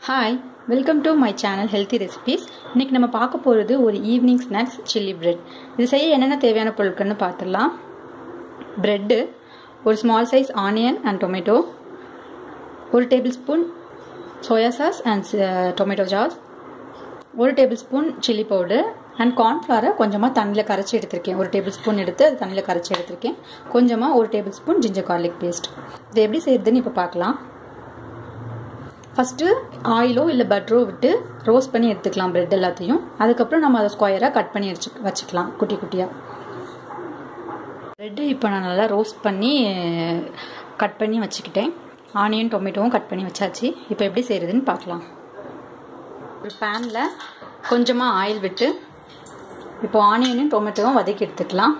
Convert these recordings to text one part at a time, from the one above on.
hi welcome to my channel healthy recipes இன்னைக்கு நம்ம பார்க்க போகிறது ஒரு ஈவினிங் ஸ்நாக்ஸ் சில்லி பிரெட் இது செய்ய என்னென்ன தேவையான பொருட்கள்னு பார்த்துடலாம் பிரெட்டு ஒரு small size onion and tomato ஒரு table spoon soya sauce and tomato sauce ஒரு table spoon chilli powder and கார்ன்ஃப்ளவரை கொஞ்சமாக தண்ணியில் கரைச்சி எடுத்திருக்கேன் ஒரு டேபிள் ஸ்பூன் எடுத்து அது தண்ணியில் கரைச்சி எடுத்திருக்கேன் கொஞ்சமாக ஒரு table spoon ginger garlic paste இது எப்படி செய்யறதுன்னு இப்போ பார்க்கலாம் ஃபஸ்ட்டு ஆயிலோ இல்லை பட்டரோ விட்டு ரோஸ்ட் பண்ணி எடுத்துக்கலாம் பிரெட் எல்லாத்தையும் அதுக்கப்புறம் நம்ம அதை ஸ்கொயராக கட் பண்ணி வச்சு வச்சுக்கலாம் குட்டி குட்டியாக ப்ரெட்டு இப்போ நான் நல்லா ரோஸ்ட் பண்ணி கட் பண்ணி வச்சுக்கிட்டேன் ஆனியன் டொமேட்டோவும் கட் பண்ணி வச்சாச்சு இப்போ எப்படி செய்கிறதுன்னு பார்க்கலாம் ஒரு பேனில் கொஞ்சமாக ஆயில் விட்டு இப்போ ஆனியனும் டொமேட்டோவும் வதக்கி எடுத்துக்கலாம்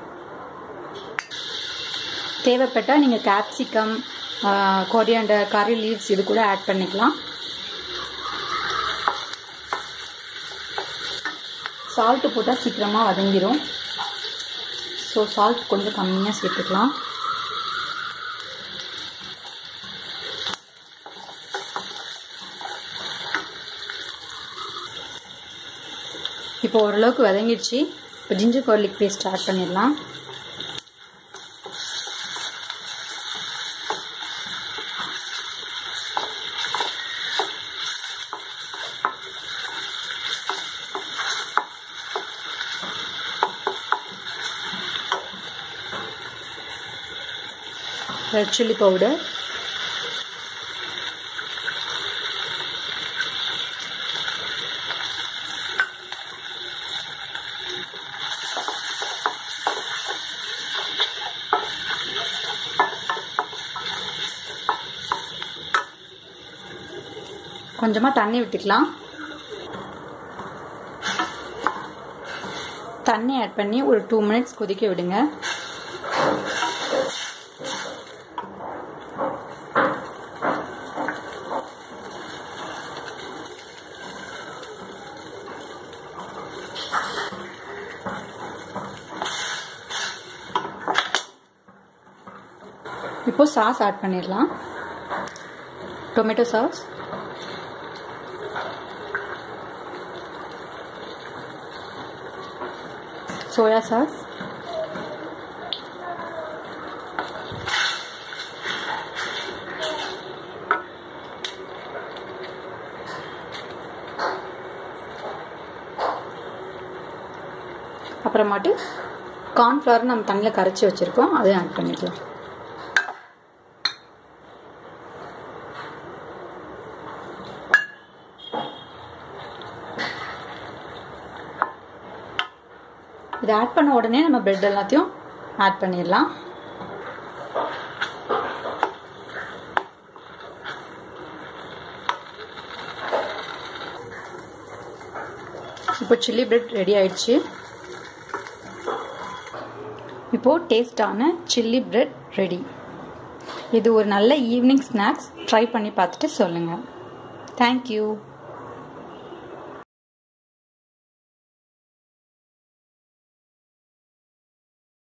தேவைப்பட்டால் நீங்கள் கேப்சிகம் கொரியாண்டர் கறி லீவ்ஸ் இது கூட ஆட் பண்ணிக்கலாம் சால்ட்டு போட்டால் சீக்கிரமாக வதங்கிடும் ஸோ சால்ட் கொஞ்சம் கம்மியாக சேர்த்துக்கலாம் இப்போ ஓரளவுக்கு வதங்கிடுச்சு இப்போ ஜிஞ்சர் கார்லிக் பேஸ்ட் ஆட் பண்ணிடலாம் ரெட் சில்லி பவுடர் கொஞ்சமாக தண்ணி விட்டுக்கலாம் தண்ணி ஆட் பண்ணி ஒரு டூ மினிட்ஸ் கொதிக்க விடுங்க இப்போ சாஸ் ஆட் பண்ணிடலாம் டொமேட்டோ சாஸ் சோயா சாஸ் அப்புறமாட்டு கார்ன்ஃப்ளவர் நம்ம தண்ணியில் கரைச்சி வச்சுருக்கோம் அதையும் ஆட் பண்ணிக்கலாம் இதை ஆட் பண்ண உடனே நம்ம பிரெட் எல்லாத்தையும் ஆட் பண்ணிடலாம் இப்போ சில்லி பிரெட் ரெடி ஆயிடுச்சு இப்போது டேஸ்டான சில்லி பிரெட் ரெடி இது ஒரு நல்ல ஈவினிங் ஸ்நாக்ஸ் ட்ரை பண்ணி பார்த்துட்டு சொல்லுங்கள் தேங்க்யூ